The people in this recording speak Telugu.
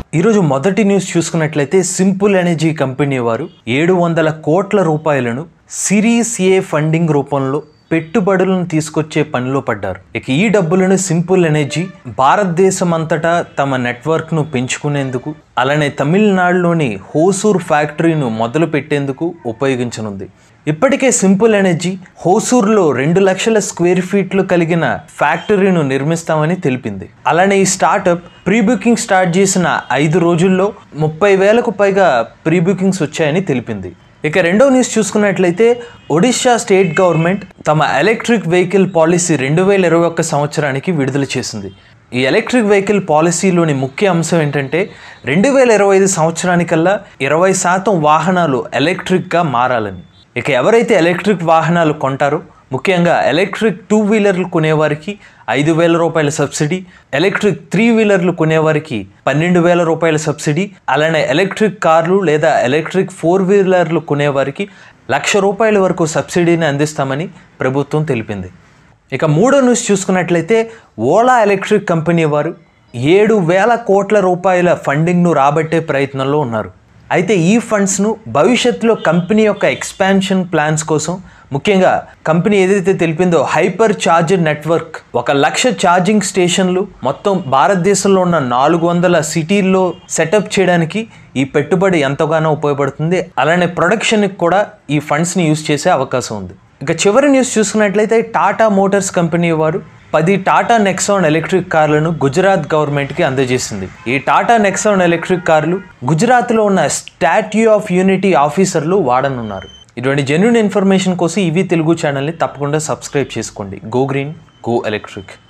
ఈరోజు మొదటి న్యూస్ చూసుకున్నట్లయితే సింపుల్ ఎనర్జీ కంపెనీ వారు ఏడు వందల కోట్ల రూపాయలను సిరీస్ ఏ ఫండింగ్ రూపంలో పెట్టుబడులను తీసుకొచ్చే పనిలో పడ్డారు ఇక ఈ డబ్బులను సింపుల్ ఎనర్జీ భారతదేశం అంతటా తమ నెట్వర్క్ను పెంచుకునేందుకు అలానే తమిళనాడులోని హోసూర్ ఫ్యాక్టరీను మొదలు పెట్టేందుకు ఉపయోగించనుంది ఇప్పటికే సింపుల్ ఎనర్జీ హోసూర్లో రెండు లక్షల స్క్వేర్ ఫీట్లు కలిగిన ఫ్యాక్టరీను నిర్మిస్తామని తెలిపింది అలానే ఈ స్టార్టప్ ప్రీ బుకింగ్ స్టార్ట్ చేసిన ఐదు రోజుల్లో ముప్పై వేలకు పైగా ప్రీ బుకింగ్స్ వచ్చాయని తెలిపింది ఇక రెండో న్యూస్ చూసుకున్నట్లయితే ఒడిశా స్టేట్ గవర్నమెంట్ తమ ఎలక్ట్రిక్ వెహికల్ పాలసీ రెండు వేల ఇరవై ఒక్క సంవత్సరానికి విడుదల చేసింది ఈ ఎలక్ట్రిక్ వెహికల్ పాలసీలోని ముఖ్య అంశం ఏంటంటే రెండు వేల ఇరవై ఐదు సంవత్సరానికల్లా ఇరవై శాతం వాహనాలు ఎలక్ట్రిక్గా మారాలని ఇక ఎవరైతే ఎలక్ట్రిక్ వాహనాలు కొంటారో ముఖ్యంగా ఎలక్ట్రిక్ టూ వీలర్లు కొనేవారికి ఐదు వేల రూపాయల సబ్సిడీ ఎలక్ట్రిక్ త్రీ వీలర్లు కొనేవారికి పన్నెండు వేల రూపాయల సబ్సిడీ అలానే ఎలక్ట్రిక్ కార్లు లేదా ఎలక్ట్రిక్ ఫోర్ వీలర్లు కొనేవారికి లక్ష రూపాయల వరకు సబ్సిడీని అందిస్తామని ప్రభుత్వం తెలిపింది ఇక మూడో న్యూస్ చూసుకున్నట్లయితే ఓలా ఎలక్ట్రిక్ కంపెనీ వారు ఏడు వేల కోట్ల రూపాయల ఫండింగ్ను రాబట్టే ప్రయత్నంలో ఉన్నారు అయితే ఈ ఫండ్స్ను భవిష్యత్తులో కంపెనీ యొక్క ఎక్స్పాన్షన్ ప్లాన్స్ కోసం ముఖ్యంగా కంపెనీ ఏదైతే తెలిపిందో హైపర్ ఛార్జర్ నెట్వర్క్ ఒక లక్ష ఛార్జింగ్ స్టేషన్లు మొత్తం భారతదేశంలో ఉన్న నాలుగు వందల సిటీల్లో సెటప్ చేయడానికి ఈ పెట్టుబడి ఎంతగానో ఉపయోగపడుతుంది అలానే ప్రొడక్షన్కి కూడా ఈ ఫండ్స్ని యూజ్ చేసే అవకాశం ఉంది ఇక చివరి న్యూస్ చూసుకున్నట్లయితే టాటా మోటార్స్ కంపెనీ వారు పది టాటా నెక్సాన్ ఎలక్ట్రిక్ కార్లను గుజరాత్ గవర్నమెంట్కి అందజేసింది ఈ టాటా నెక్సాన్ ఎలక్ట్రిక్ కార్లు గుజరాత్లో ఉన్న స్టాట్యూ ఆఫ్ యూనిటీ ఆఫీసర్లు వాడనున్నారు ఇటువంటి జెన్యున్ ఇన్ఫర్మేషన్ కోసం ఇవి తెలుగు ఛానల్ని తప్పకుండా సబ్స్క్రైబ్ చేసుకోండి గో గ్రీన్ గో ఎలక్ట్రిక్